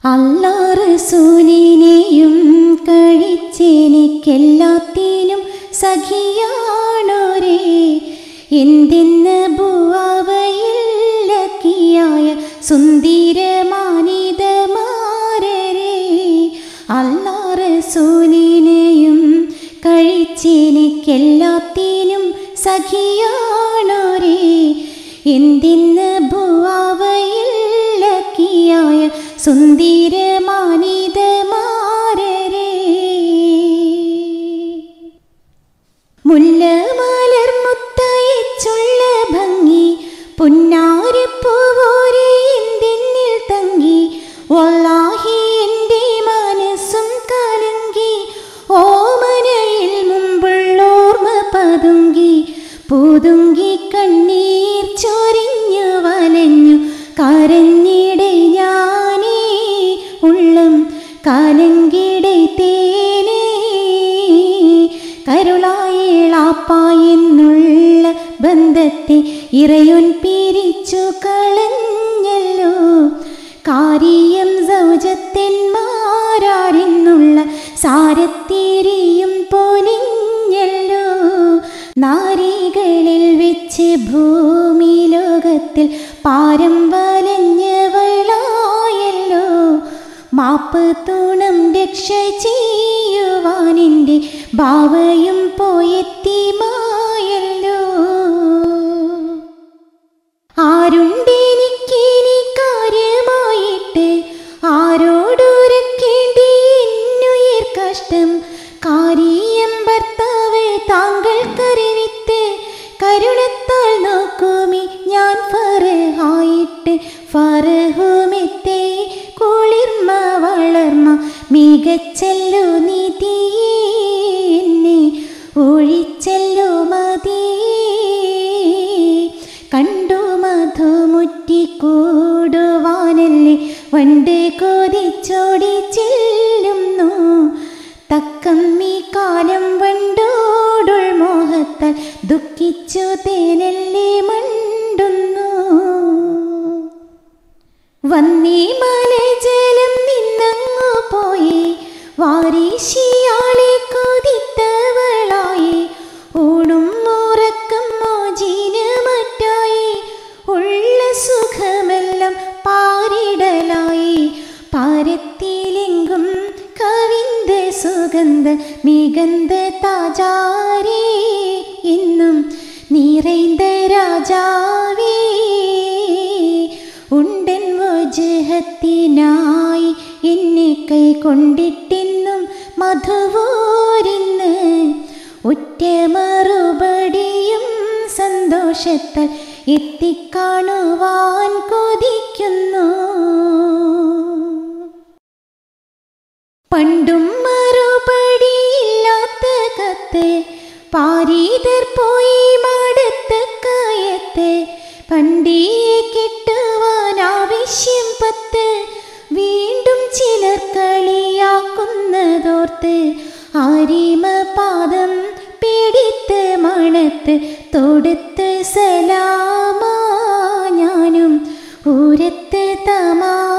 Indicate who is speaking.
Speaker 1: അല്ലാ റസൂലിനെയും കഴിച്ചെനിക്കെല്ലാത്തിനും സഖിയാണോരേ എന്തെന്ന് ഭൂവയില്ലക്കിയായ സുന്ദരമാനിതമാരരേ അല്ലാ റസൂലിനെയും കഴിച്ചെനിക്കെല്ലാത്തിനും സഖിയാണോരേ എന്തിന്ന് ഭൂവയില്ലക്കിയായ സുന്ദരമാനിതമാരരേ മുല്ല മലർമുത്തയച്ചുള്ള ഭംഗി പുന്നാരപ്പൂവോരെ എന്തിന്നിൽ തങ്ങി വല്ലാഹി എൻ്റെ മനസ്സും കലങ്കി ഓമനയിൽ മുമ്പുള്ളോർമ്മ പതുങ്കി പുതുങ്കി കണ്ണീർ ചൊരിഞ്ഞു വലഞ്ഞു കരഞ്ഞിടെ ഞാനേ ഉള്ളം കലങ്കിടെ തേനേ കരുളായേളാപ്പ എന്നുള്ള ബന്ധത്തെ ഇറയൊൻ പിരിച്ചു കളഞ്ഞല്ലോ കാരിയം സൗജത്തെന്മാരാരെന്നുള്ള സാരത്തിരിയും പൊലിഞ്ഞല്ലോ നാരികളിൽ വെച്ച് ഭൂമി ലോകത്തിൽ പാരം വലഞ്ഞവളായല്ലോ മാപ്പ് തൂണം രക്ഷ ചെയ്യുവാനെൻ്റെ ഭാവയും പോയെത്തി മായല്ലോ ആരുണ്ടെനിക്കിനി കാര്യമായിട്ട് ആരോടൊരുക്കേണ്ടി എന്നുയർ കഷ്ടം കാരിയം ഭർത്താവ് താങ്കൾക്കറിവിത്ത് കരുണത്താൽ നോക്കുമി ഞാൻ ഫറഹായിട്ട് ഫറഹുമെത്തേ കുളിർമ വളർമ മികച്ചല്ലോ നീതിയെ എന്നെ ഒഴിച്ചല്ലോ മതിയേ കണ്ടു മധുമുറ്റി കൂടുവാനല്ലേ വണ്ട് കൊതിച്ചോടി ചെല്ലുന്നു തക്കം ഈ കാലം വണ്ടോടുൾ മോഹത്താൽ ദുഃഖിച്ചു തേനല്ലേ മണ്ടുന്നു വന്നീ മലജലം നിന്നങ്ങു പോയി വാരീശിയാളെ കൊതിത്തവളായി ഊണും ഉറക്കം മോചിനമറ്റായി ഉള്ള സുഖമെല്ലാം പാരിടലായി പാരത്തിലെങ്കും കവിന്ത സുഗന്ധ മികந்த താജാരേ ഇന്നും നിറൈந்த രാജാവേ ഉണ്ടൻ വജഹത്തിനായി എന്നെ കൈകൊണ്ടിട്ടെന്നും മധുവോരിന്ന് ഒറ്റ മറുപടിയും സന്തോഷത്താൽ എത്തിക്കാണുവാൻ കൊതിക്കുന്നു പണ്ടും മറുപടിയില്ലാത്ത കത്ത് പാരീതർ പോയി മടുത്ത കായത്ത് പണ്ടിയെ കിട്ടുവാൻ ആവശ്യം പത്ത് വീണ്ടും ചിലർ കളിയാക്കുന്നതോർത്ത് ആരിമ പാദം പിടിത്ത് മണത്ത് തൊടുത്ത് സലാമാ ഞാനും ഊരത്ത് തമാ